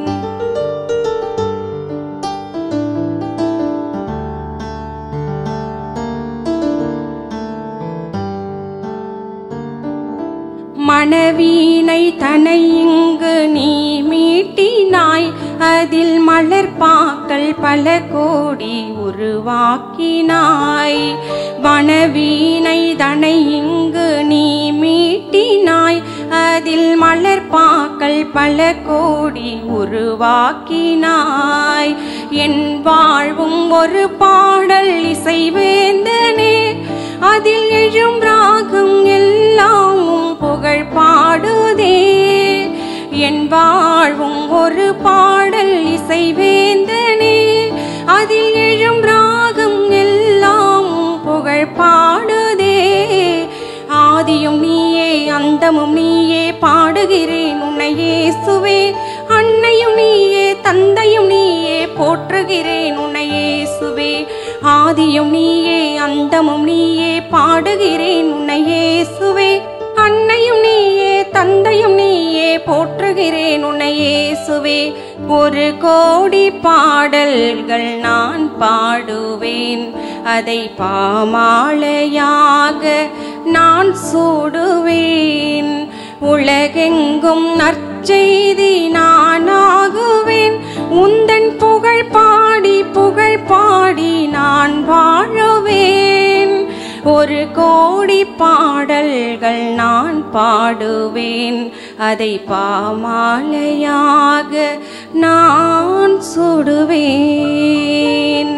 மணவீனை தனை இங்கு நீ மீட்டினாய் அதில் மலர்பாக்கள் பல கோடி உருவாக்கினாய் வனவீனை தனை இங்கு நீ மீட்டினாய் அதில் மலர்பாக்கள் பல கோடி உருவாக்கினாய் என் வாழ்வும் ஒரு பாடல் இசைவேந்தனே அதில் எழும் ராகம் எல்லாமும் புகழ் பாடுதே என் வாழ்வும் ஒரு பாடல் இசைவேந்தனே அதில் எழும் ராகம் எல்லாமும் புகழ் பாடுதே ஆதியும் நீயே அந்தமும் நீயே பாடுகிறேன் உன்னையே சுவே அன்னையும் நீயே தந்தையும் நீயே போற்றுகிறேன் உன்னையே சுவே ஆதியும் நீயே அந்தமும் நீயே பாடுகிறேன் உன்னையே சுவே அன்னையும் நீயே தந்தையும் நீயே போற்றுகிறேன் உன்னையே சுவே ஒரு கோடி பாடல்கள் நான் பாடுவேன் அதை பாமாலையாக நான் சூடுவேன் உலகெங்கும் நற்செய்தி நானாகுவேன் உந்தன் புகழ் பாடி புகழ் பாடி நான் வாழுவேன் ஒரு கோடி பாடல்கள் நான் பாடுவேன் அதை பாமாலையாக நான் சுடுவேன்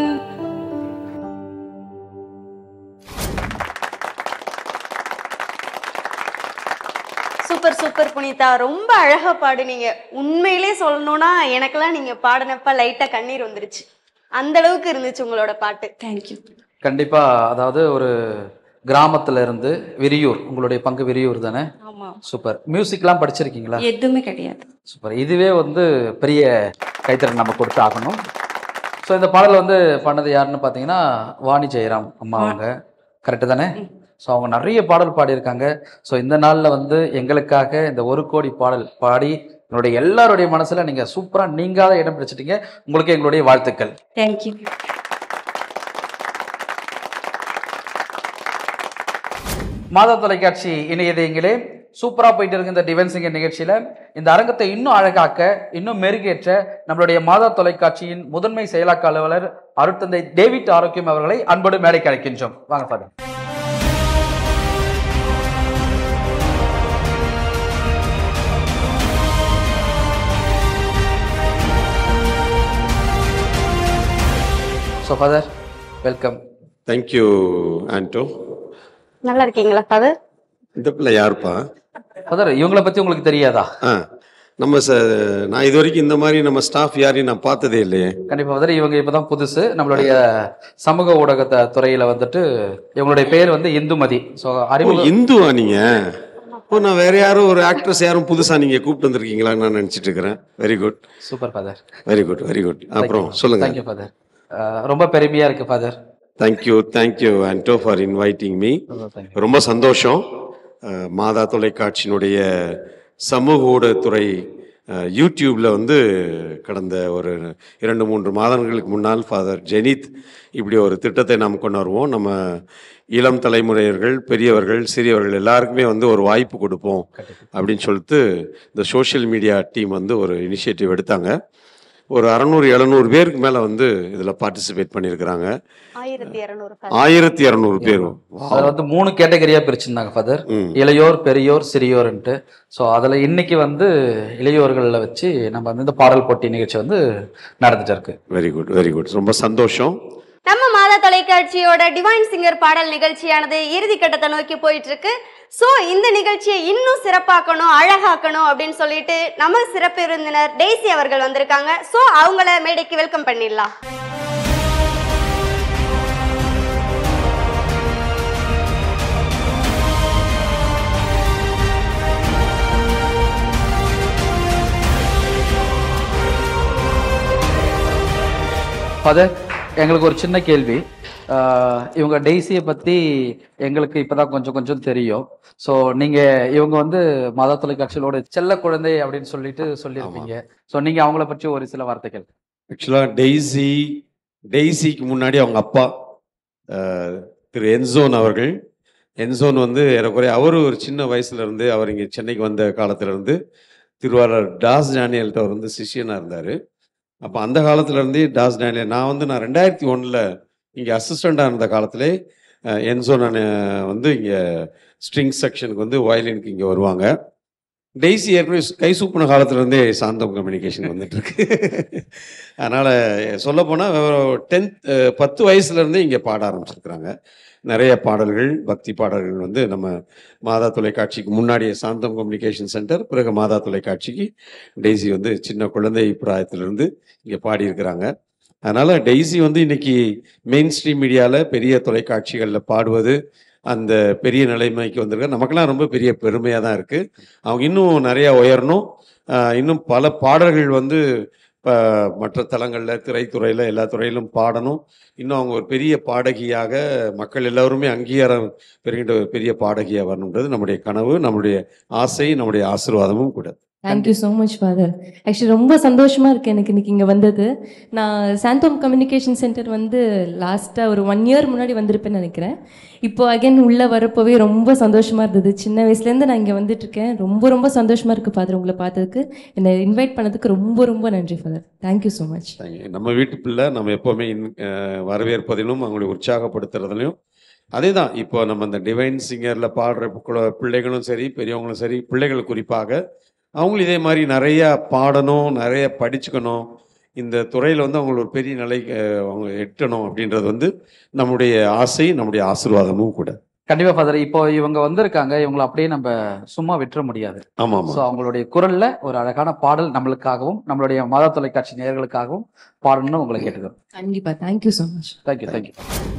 சூப்பர் சூப்பர் புனிதா ரொம்ப அழகா பாடுனீங்க உண்மையிலே சொல்லணும்னா எனக்கெல்லாம் நீங்க பாடினப்ப லைட்டா கண்ணீர் வந்துருச்சு அந்த அளவுக்கு இருந்துச்சு உங்களோட பாட்டு தேங்க்யூ கண்டிப்பா அதாவது ஒரு கிராமத்துல இருந்து விரியூர் உங்களுடைய பங்கு விரியூர் தானே ஆமா சூப்பர் மியூசிக்லாம் படிச்சிருக்கீங்களா எதுவுமே கிடையாது சூப்பர் இதுவே வந்து பெரிய கைத்தறி நம்ம கொடுத்து ஆகணும் ஸோ இந்த பாடல் வந்து பண்ணது யாருன்னு பார்த்தீங்கன்னா வாணி ஜெயராம் அம்மா அவங்க கரெக்டு தானே ஸோ அவங்க நிறைய பாடல் பாடியிருக்காங்க ஸோ இந்த நாளில் வந்து எங்களுக்காக இந்த ஒரு கோடி பாடல் பாடி என்னுடைய எல்லாருடைய மனசுல நீங்க சூப்பரா நீங்காத இடம் பிடிச்சிட்டீங்க உங்களுக்கு எங்களுடைய வாழ்த்துக்கள் தேங்க்யூ மாதா தொலைக்காட்சி இணையதயங்களே சூப்பரா போயிட்டு இருக்கு இந்த டிவென் சிங்கர் நிகழ்ச்சியில இந்த அரங்கத்தை இன்னும் அழகாக்க இன்னும் மெருகேற்ற நம்மளுடைய மாதா தொலைக்காட்சியின் முதன்மை செயலாக்க அலுவலர் அருட்தந்தை டேவிட் ஆரோக்கியம் அவர்களை அன்போடு மேடைக்கு அழைக்கின்றோம் வாங்க father so father welcome thank you Anto நல்லா இருக்கீங்களா ஃபாதர் இந்த பிள்ளை யாருப்பா ஃபாதர் இவங்கள பத்தி உங்களுக்கு தெரியாதா ஆ நம்ம ச நான் இது வரைக்கும் இந்த மாதிரி நம்ம ஸ்டாஃப் யாரையும் நான் பார்த்ததே இல்லையே கண்டிப்பா ஃபாதர் இவங்க இப்பதான் புதுசு நம்மளுடைய சமூக ஊடகத்தை துறையில வந்துட்டு இவங்களுடைய பேர் வந்து இந்துமதி ஸோ ஓ, அறிமுக இந்துவா நீங்க ஓ நான் வேற யாரும் ஒரு ஆக்ட்ரஸ் யாரும் புதுசா நீங்க கூப்பிட்டு வந்திருக்கீங்களான்னு நான் நினைச்சிட்டு இருக்கிறேன் very good super father very good very good அப்புறம் சொல்லுங்க தேங்க்யூ ஃபாதர் ரொம்ப பெருமையா இருக்கு father thank you thank you Anto for inviting me ரொம்ப சந்தோஷம் அஹ், மாதா தொலைக்காட்சியினுடைய சமூக ஊடகத்துறை அஹ், யூடியூப்ல வந்து கடந்த ஒரு இரண்டு மூன்று மாதங்களுக்கு முன்னால் ஃபாதர் ஜெனித் இப்படி ஒரு திட்டத்தை நாம் கொண்டு வருவோம் நம்ம இளம் தலைமுறையர்கள் பெரியவர்கள் சிறியவர்கள் எல்லாருக்குமே வந்து ஒரு வாய்ப்பு கொடுப்போம் அப்படின்னு சொல்லிட்டு இந்த சோஷியல் மீடியா டீம் வந்து ஒரு இனிஷியேட்டிவ் எடுத்தாங்க ஒரு அறநூறு எழுநூறு பேருக்கு மேலே வந்து இதில் பார்ட்டிசிபேட் பண்ணியிருக்கிறாங்க ஆயிரத்தி இருநூறு ஆயிரத்தி இரநூறு பேர் அதுல வந்து மூணு கேட்டகரியா பிரிச்சிருந்தாங்க ஃபாதர் இளையோர் பெரியோர் சிறியோர்ன்ட்டு ஸோ அதுல இன்னைக்கு வந்து இளையோர்களில் வச்சு நம்ம வந்து இந்த பாடல் போட்டி நிகழ்ச்சி வந்து நடந்துட்டு இருக்கு வெரி குட் வெரி குட் ரொம்ப சந்தோஷம் நம்ம மாதா தொலைக்காட்சியோட டிவைன் சிங்கர் பாடல் நிகழ்ச்சியானது இறுதி கட்டத்தை நோக்கி போயிட்டு இருக்கு ஸோ இந்த நிகழ்ச்சியை இன்னும் சிறப்பாக்கணும் அழகாக்கணும் அப்படின்னு சொல்லிட்டு நம்ம சிறப்பு விருந்தினர் டெய்சி அவர்கள் வந்திருக்காங்க ஸோ அவங்கள மேடைக்கு வெல்கம் பண்ணிடலாம் ஃபாதர் எங்களுக்கு ஒரு சின்ன கேள்வி ஆஹ் இவங்க டெய்ஸியை பத்தி எங்களுக்கு இப்பதான் கொஞ்சம் கொஞ்சம் தெரியும் ஸோ நீங்க இவங்க வந்து மாதா தொலைக்காட்சிகளோட செல்ல குழந்தை அப்படின்னு சொல்லிட்டு சொல்லியிருப்பீங்க ஸோ நீங்க அவங்கள பற்றி ஒரு சில வார்த்தைகள் ஆக்சுவலாக டெய்ஸி டெய்ஸிக்கு முன்னாடி அவங்க அப்பா அஹ், திரு என்சோன் அவர்கள் என்சோன் வந்து ஏறக்குறைய அவர் ஒரு சின்ன வயசுல இருந்து அவர் இங்கே சென்னைக்கு வந்த காலத்துல இருந்து திருவாரூர் டாஸ் டேனியல்கிட்ட அவர் வந்து சிஷியனாக இருந்தார் அப்போ அந்த காலத்துல இருந்தே டாஸ் டேனியல் நான் வந்து நான் ரெண்டாயிரத்தி ஒன்றில் இங்கே அசிஸ்டண்ட்டாக இருந்த காலத்திலே அஹ், என்சோன் அண்ணன் வந்து இங்கே ஸ்ட்ரிங் செக்ஷனுக்கு வந்து வயலினுக்கு இங்கே வருவாங்க டெய்ஸி ஏற்கனவே கை சூப்பின காலத்துல இருந்தே சாந்தம் கம்யூனிகேஷன் வந்துட்டு இருக்கு அதனால சொல்ல போனால் டென்த் பத்து வயசுல இருந்தே இங்கே பாட ஆரம்பிச்சிருக்கிறாங்க நிறைய பாடல்கள் பக்தி பாடல்கள் வந்து நம்ம மாதா தொலைக்காட்சிக்கு முன்னாடியே சாந்தம் கம்யூனிகேஷன் சென்டர் பிறகு மாதா தொலைக்காட்சிக்கு டெய்ஸி வந்து சின்ன குழந்தை பிராயத்திலிருந்து இங்கே பாடியிருக்கிறாங்க அதனால டெய்ஸி வந்து இன்னைக்கு மெயின் ஸ்ட்ரீம் மீடியாவில் பெரிய தொலைக்காட்சிகளில் பாடுவது அந்த பெரிய நிலைமைக்கு வந்திருக்க நமக்கெல்லாம் ரொம்ப பெரிய பெருமையாக தான் இருக்குது அவங்க இன்னும் நிறையா உயரணும் ஆஹ் இன்னும் பல பாடல்கள் வந்து இப்போ மற்ற தளங்களில் திரைத்துறையில் எல்லா துறையிலும் பாடணும் இன்னும் அவங்க ஒரு பெரிய பாடகியாக மக்கள் எல்லோருமே அங்கீகாரம் பெறுகின்ற ஒரு பெரிய பாடகியாக வரணுன்றது நம்முடைய கனவு நம்முடைய ஆசை நம்முடைய ஆசீர்வாதமும் கூட thank you so much father actually ரொம்ப சந்தோஷமாக இருக்குது எனக்கு இன்னைக்கு இங்கே வந்தது நான் சாந்தோம் கம்யூனிகேஷன் சென்டர் வந்து லாஸ்ட்டாக ஒரு ஒன் இயர் முன்னாடி வந்திருப்பேன்னு நினைக்கிறேன் இப்போ அகைன் உள்ளே வரப்போவே ரொம்ப சந்தோஷமாக இருந்தது சின்ன வயசுலேருந்து நான் இங்கே வந்துட்டுருக்கேன் ரொம்ப ரொம்ப சந்தோஷமாக இருக்குது ஃபாதர் உங்களை பார்த்ததுக்கு என்னை இன்வைட் பண்ணதுக்கு ரொம்ப ரொம்ப நன்றி ஃபாதர் தேங்க்யூ ஸோ மச் நம்ம வீட்டு பிள்ளை நம்ம எப்போவுமே இன்- அஹ் வரவேற்பதிலும் அவங்களை உற்சாகப்படுத்துறதுலையும் அதே தான் இப்போ நம்ம இந்த டிவைன் சிங்கரில் பாடுற குழ- பிள்ளைகளும் சரி பெரியவங்களும் சரி பிள்ளைகள் குறிப்பாக அவங்களும் இதே மாதிரி நிறைய பாடணும் நிறைய படிச்சுக்கணும் இந்த துறையில் வந்து அவங்கள ஒரு பெரிய நிலைக்கு அஹ், அவங்க எட்டணும் அப்படின்றது வந்து நம்முடைய ஆசை நம்முடைய ஆசீர்வாதமும் கூட கண்டிப்பா ஃபாதர் இப்போ இவங்க வந்திருக்காங்க இவங்களை அப்படியே நம்ம சும்மா விட்டுற முடியாது ஆமாம் ஆமாம் ஸோ அவங்களுடைய குரல்ல ஒரு அழகான பாடல் நம்மளுக்காகவும் நம்மளுடைய மாதா தொலைக்காட்சி நேயர்களுக்காகவும் பாடணும்னு உங்களை கேட்டுக்கிறோம் கண்டிப்பா thank you so much thank you thank you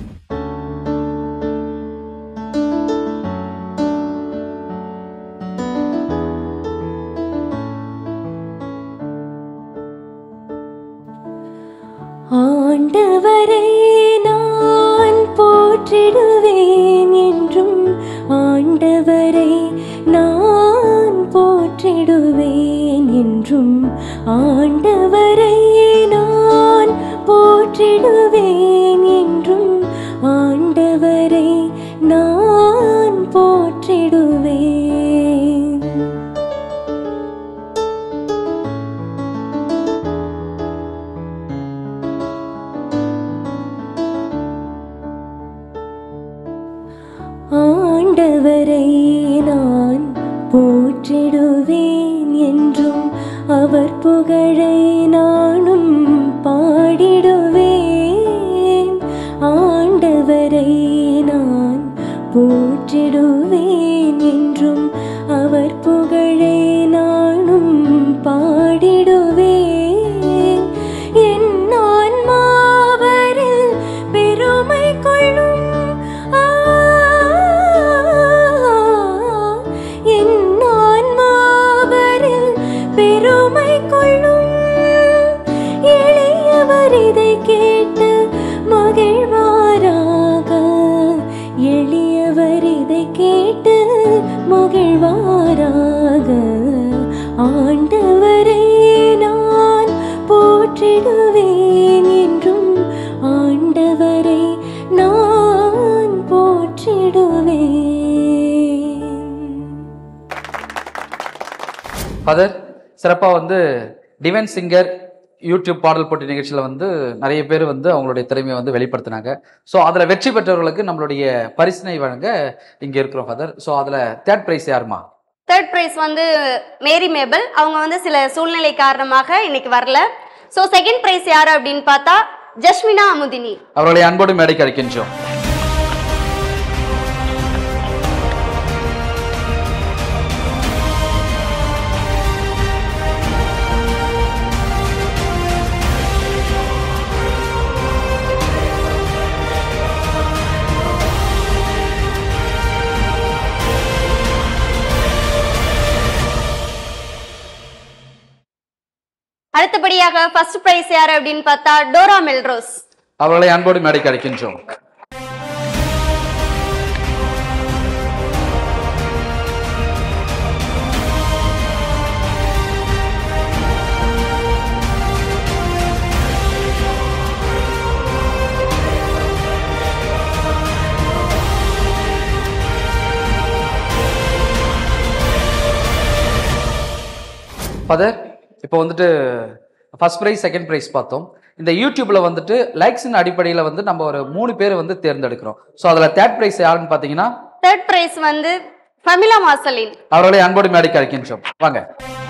ஆண்டவரை நான் போற்றிடுவேன் என்றும் ஆண்டவரை நான் போற்றிடுவேன் என்றும் ஆண்டவரை நான் போற்றிடுவேன் என்றும் ஆண்டவரை நான் போற்றிடுவேன் ஆண்டவரை நான் போற்றிடுவேன் என்றும் அவர் புகழை நானும் பாடிடுவேன் ஆண்டவரை நான் போற்றிடுவேன் என்றும் அவர் புகழை நானும் பாடிடுவேன் என் ஆன்மாவரில் பெருமை கொள்ளும் ஆ, என் ஆன்மாவரில் பெருமை கொள்ளும் எளியவர் இதை கேட்டு மகிழ்வாராக எளியவர் இதை கேட்டு மகிழ்வாராக ஆண்டவரை நான் போற்றிடுவேன் என்றும் ஆண்டவரை நான் போற்றிடுவேன் ஃபாதர் சிறப்பாக வந்து டிவைன் சிங்கர் யூடியூப் பாடல் போட்டி நிகழ்ச்சியில் வந்து நிறைய பேர் வந்து அவங்களுடைய திறமையை வந்து வெளிப்படுத்தினாங்க ஸோ அதில் வெற்றி பெற்றவர்களுக்கு நம்மளுடைய பரிசினை வழங்க இங்கே இருக்கிறோம் ஃபாதர் ஸோ அதில் தேர்ட் ப்ரைஸ் யாருமா தேர்ட் ப்ரைஸ் வந்து மேரி மேபல் அவங்க வந்து சில சூழ்நிலை காரணமாக இன்னைக்கு வரல ஸோ செகண்ட் ப்ரைஸ் யாரு அப்படின்னு பார்த்தா ஜஸ்மினா அமுதினி அவர்களை அன்போடு மேடைக்கு அழைக்கின்றோம் அடுத்தபடியாக ஃபர்ஸ்ட் ப்ரைஸ் யாரு அப்படின்னு பார்த்தா டோரா மெல்ரோஸ் அவர்களை அன்போடு மேடைக்கு அழைக்கின்றோம் ஃபாதர் இப்போ வந்துட்டு ஃபர்ஸ்ட் ப்ரைஸ் செகண்ட் ப்ரைஸ் பார்த்தோம் இந்த யூடியூப்ல வந்துட்டு லைக்ஸின் அடிப்படையில் வந்து நம்ம ஒரு மூணு பேர் வந்து தேர்ந்தெடுக்கிறோம் ஸோ அதில் தேர்ட் ப்ரைஸ் யாருன்னு பார்த்தீங்கன்னா தேர்ட் ப்ரைஸ் வந்து ஃபமிலா மார்சலின் அவர்களை அன்போடு மேடைக்கு அழைக்கின்றோம் வாங்க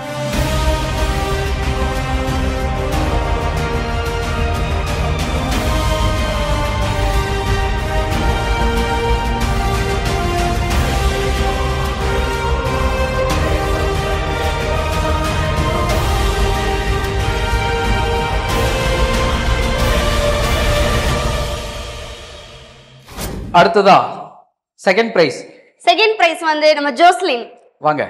அடுத்ததா செகண்ட் ப்ரைஸ் செகண்ட் ப்ரைஸ் வந்து நம்ம ஜோஸ்லின் வாங்க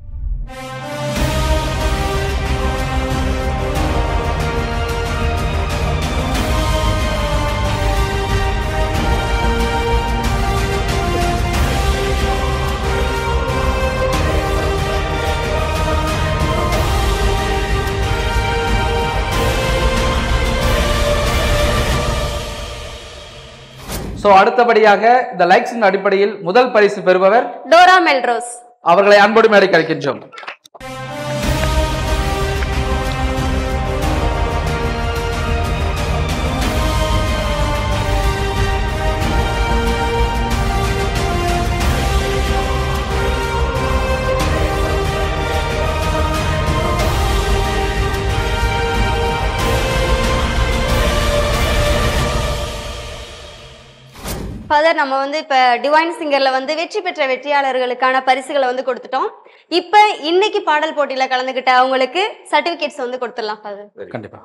ஸோ அடுத்தபடியாக இந்த லைக்ஸின் அடிப்படையில் முதல் பரிசு பெறுபவர் டோரா மெல்ரோஸ் அவர்களை அன்போடு மேடைக்கு அழைக்கின்றோம் ஃபாதர் நம்ம வந்து இப்ப டிவைன் சிங்கர்ல வந்து வெற்றி பெற்ற வெற்றியாளர்களுக்கான பரிசுகளை வந்து கொடுத்துட்டோம் இப்ப இன்னைக்கு பாடல் போட்டியில கலந்துகிட்ட அவங்களுக்கு சர்டிபிகேட்ஸ் வந்து கொடுத்துடலாம் ஃபாதர் கண்டிப்பா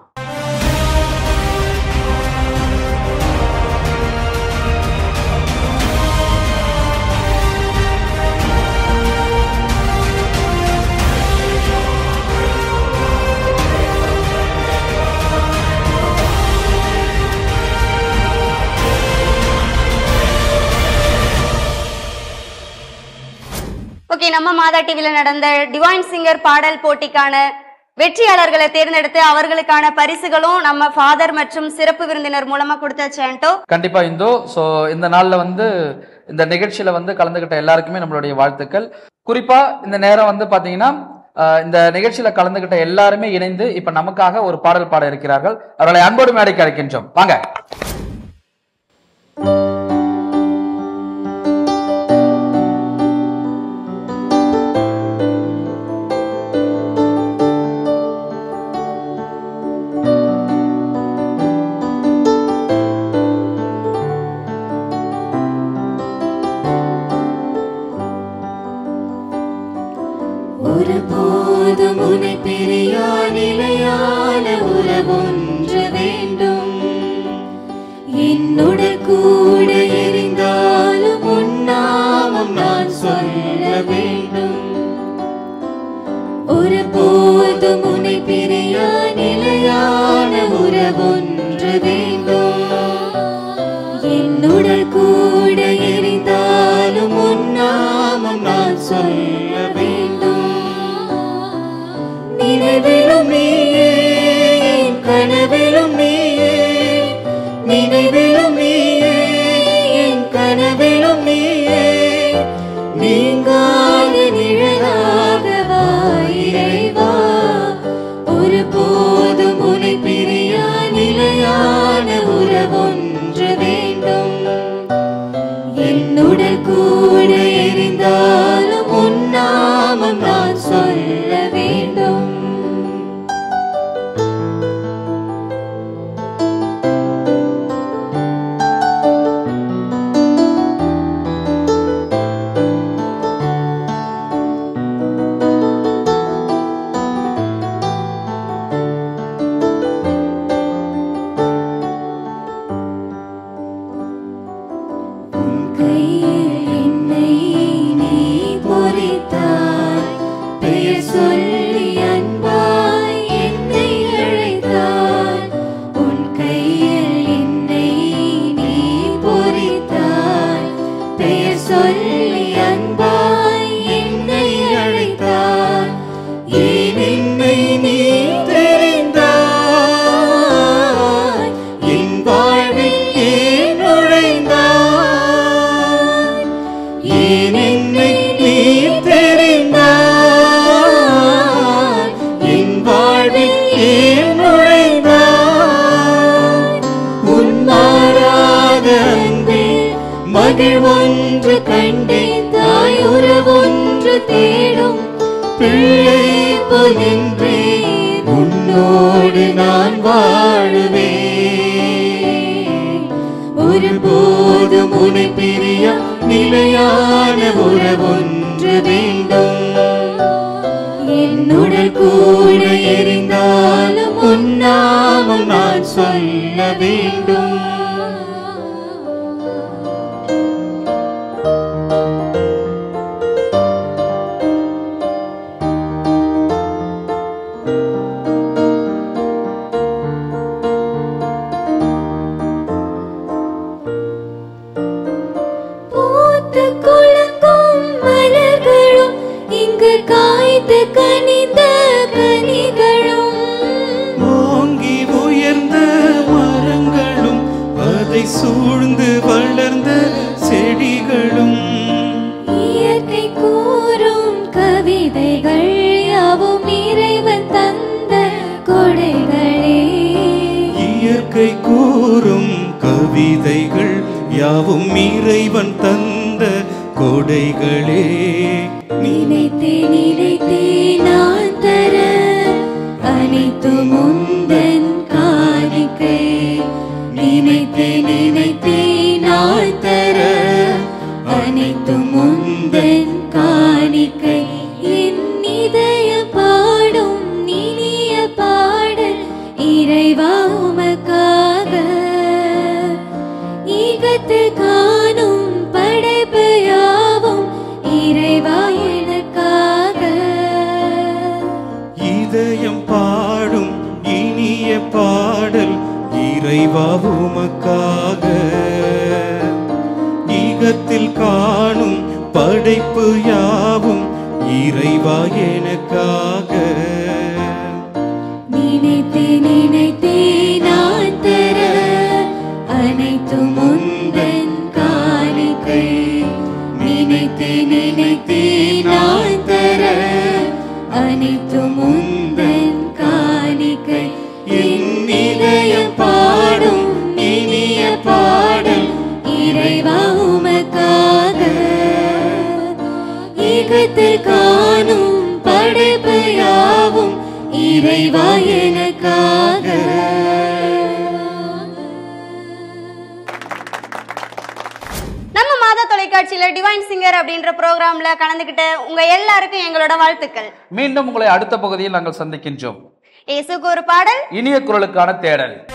ஓகே நம்ம மாதா டிவில நடந்த டிவைன் சிங்கர் பாடல் போட்டிக்கான வெற்றியாளர்களை தேர்ந்தெடுத்து அவர்களுக்கான பரிசுகளும் நம்ம ஃபாதர் மற்றும் சிறப்பு விருந்தினர் மூலமா கொடுத்தாச்சேன்ட்டோ கண்டிப்பா இந்து ஸோ இந்த நாள்ல வந்து இந்த நிகழ்ச்சியில வந்து கலந்துகிட்ட எல்லாருக்குமே நம்மளுடைய வாழ்த்துக்கள் குறிப்பா இந்த நேரம் வந்து பாத்தீங்கன்னா அஹ், இந்த நிகழ்ச்சியில கலந்துகிட்ட எல்லாருமே இணைந்து இப்ப நமக்காக ஒரு பாடல் பாட இருக்கிறார்கள் அவர்களை அன்போடு மேடைக்கு அழைக்கின்றோம் வாங்க ஒரு போதும் உனை பிரியா நிலையான உறவொன்று வேண்டும் என்னுடன் கூட எரிந்தாலும் உன்னாமம் நான் சொல்ல வேண்டும் ஒரு போதும் உனை பிரியா நிலையான உறவொன்று வேண்டும் என்னுடன் கூட எரிந்தாலும் உன்னாமம் நான் சொல்ல வேண்டும் நினைவிலும் நீயே என் கனவிலும் நீயே நினைவிலும் நீயே என் கனவிலும் நீயே நீங்காத நிழலாக வா இறைவா ஒரு போதும் உனை பிரியா நிலையான உறவொன்று வேண்டும் என்னுடன் கூட எரிந்தாலும் உன்னாமம் நான் சொல்ல வேண்டும் கையில் என்னை நீ பொறித்தாய் பெயர் சொல்லி அன்பாய் என்னை அழைத்தாய் உன் கையில் என்னை நீ பொறித்தாய் பெயர் சொல்லி அன்பாய் என்னை அழைத்தாய் ஏன் என்னை நீ தெரிந்தாய் என் வாழ்வில் ஏன் நுழைந்தாய் ஏன் என்னை நீ தெரிந்தாய் என் வாழ்வில் ஏன் நுழைந்தாய் உன் மாறாத அன்பே மகிழ்வொன்று கண்டேன் தாய் உறவொன்று தேடும் பிள்ளை போல் நின்றேன் உன்னோடு நான் வாழுவேன் ஒருபோதும் உனை பிரியா நிலையான உறவொன்று வேண்டும் என்னுடன் கூட எரிந்தாலும் உன்னாமம் நான் சொல்ல வேண்டும் பூத்து குலுங்கும் மலர்களும் இங்கு காய்த்து கனிந்த கனிகளும் ஓங்கி உயர்ந்த மரங்களும் அதை சூழ்ந்து வளர்ந்த செடிகளும் இயற்கை கூறும் கவிதைகள் யாவும் இறைவன் தந்த கொடைகளே இயற்கை கூறும் கவிதைகள் யாவும் இறைவன் தந்த கொடைகளே நினைத்தே நினைத்தே நான் தர அனைத்தும் உந்தன் காணிக்கை நினைத்தே நினைத்தே நான் தர பாடல் இறைவா உமக்காக ஈகத்தில் காணும் படைப்பு யாவும் இறைவா எனக்காக நினைத்தே நினைத்தே நான் தர அனைத்தும் உந்தன் காணிக்கை நினைத்தே நினைத்தே நான் தர அனைத்தும் உந்தன் காணிக்கை என் இதயம் பாடும் இனிய பாடல் இறைவா உமக்காக ஈகத்தில் காணும் படைப்பு யாவும் இறைவா எனக்காக நம்ம மாதா தொலைக்காட்சியில டிவைன் சிங்கர் அப்படின்ற ப்ரோக்ராம்ல கலந்துக்கிட்ட உங்க எல்லாருக்கும் எங்களோட வாழ்த்துக்கள் மீண்டும் உங்களை அடுத்த பகுதியில் நாங்கள் சந்திக்கின்றோம் இயேசுக்கு ஒரு பாடல் இனிய குரலுக்கான தேடல்